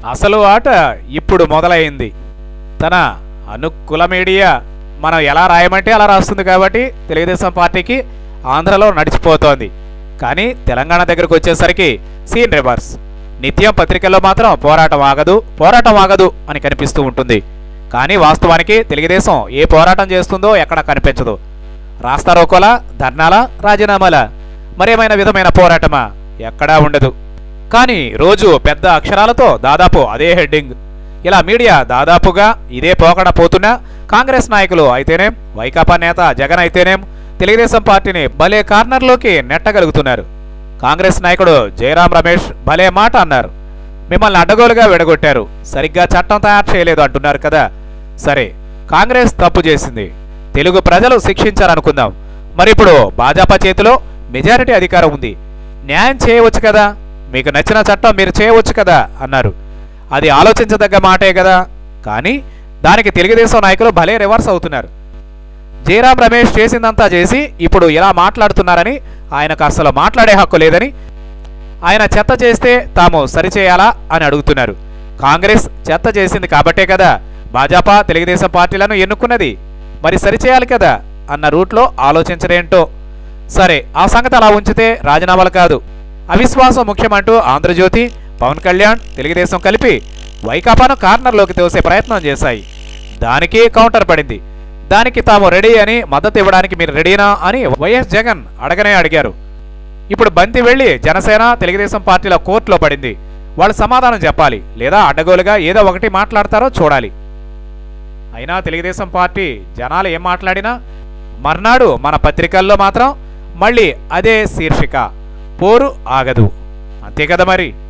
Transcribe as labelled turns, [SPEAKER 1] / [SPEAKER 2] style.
[SPEAKER 1] అసలు ఆట ఇప్పుడు మొదలైంది తన అనుకూల మీడియా మనం ఎలా రాయమంటే అలా రాస్తుంది కాబట్టి తెలుగుదేశం పార్టీకి ఆంధ్రలో నడిచిపోతోంది కానీ తెలంగాణ దగ్గరకు వచ్చేసరికి సీన్ రివర్స్ నిత్యం పత్రికల్లో మాత్రం పోరాటం ఆగదు పోరాటం ఆగదు అని కనిపిస్తూ ఉంటుంది కానీ వాస్తవానికి తెలుగుదేశం ఏ పోరాటం చేస్తుందో ఎక్కడ కనిపించదు రాస్తారోకోలా ధర్నాలా రాజీనామాలా మరేమైనా విధమైన పోరాటమా ఎక్కడా ఉండదు కానీ రోజు పెద్ద అక్షరాలతో దాదాపు అదే హెడ్డింగ్ ఇలా మీడియా దాదాపుగా ఇదే పోకడ పోతున్నా కాంగ్రెస్ నాయకులు అయితేనేం వైకాపా నేత జగన్ అయితేనేం తెలుగుదేశం పార్టీని భలే కార్నర్లోకి నెట్టగలుగుతున్నారు కాంగ్రెస్ నాయకుడు జయరాం రమేష్ భలే మాట అన్నారు మిమ్మల్ని అడ్డగోలుగా విడగొట్టారు సరిగ్గా చట్టం తయారు చేయలేదు అంటున్నారు కదా సరే కాంగ్రెస్ తప్పు చేసింది తెలుగు ప్రజలు శిక్షించారనుకుందాం మరి ఇప్పుడు భాజపా చేతిలో మెజారిటీ అధికారం ఉంది న్యాయం చేయవచ్చు కదా మీకు నచ్చిన చట్టం మీరు చేయవచ్చు కదా అన్నారు అది ఆలోచించదగ్గ మాటే కదా కానీ దానికి తెలుగుదేశం నాయకులు భలే రివర్స్ అవుతున్నారు జయరాం రమేష్ చేసిందంతా చేసి ఇప్పుడు ఇలా మాట్లాడుతున్నారని ఆయనకు అసలు మాట్లాడే హక్కు లేదని ఆయన చెత్త చేస్తే తాము సరిచేయాలా అని అడుగుతున్నారు కాంగ్రెస్ చెత్త చేసింది కాబట్టే కదా భాజపా తెలుగుదేశం పార్టీలను ఎన్నుకున్నది మరి సరిచేయాలి కదా అన్న రూట్లో ఆలోచించడేంటో సరే ఆ సంగతి అలా ఉంచితే రాజీనామాలు కాదు అవిశ్వాసం ముఖ్యమంటూ ఆంధ్రజ్యోతి పవన్ కళ్యాణ్ తెలుగుదేశం కలిపి వైకాపాను కార్నర్లోకి తోసే ప్రయత్నం చేశాయి దానికి కౌంటర్ పడింది దానికి తాము రెడీ అని మద్దతు ఇవ్వడానికి మీరు రెడీనా అని వైఎస్ జగన్ అడగనే అడిగారు ఇప్పుడు బంతి వెళ్లి జనసేన తెలుగుదేశం పార్టీల కోర్టులో పడింది వాళ్ళు సమాధానం చెప్పాలి లేదా అడ్డగోలుగా ఏదో ఒకటి మాట్లాడతారో చూడాలి అయినా తెలుగుదేశం పార్టీ జనాలు ఏం మాట్లాడినా మర్నాడు మన పత్రికల్లో మాత్రం మళ్ళీ అదే శీర్షిక పోరు ఆగదు అంతే కదా మరి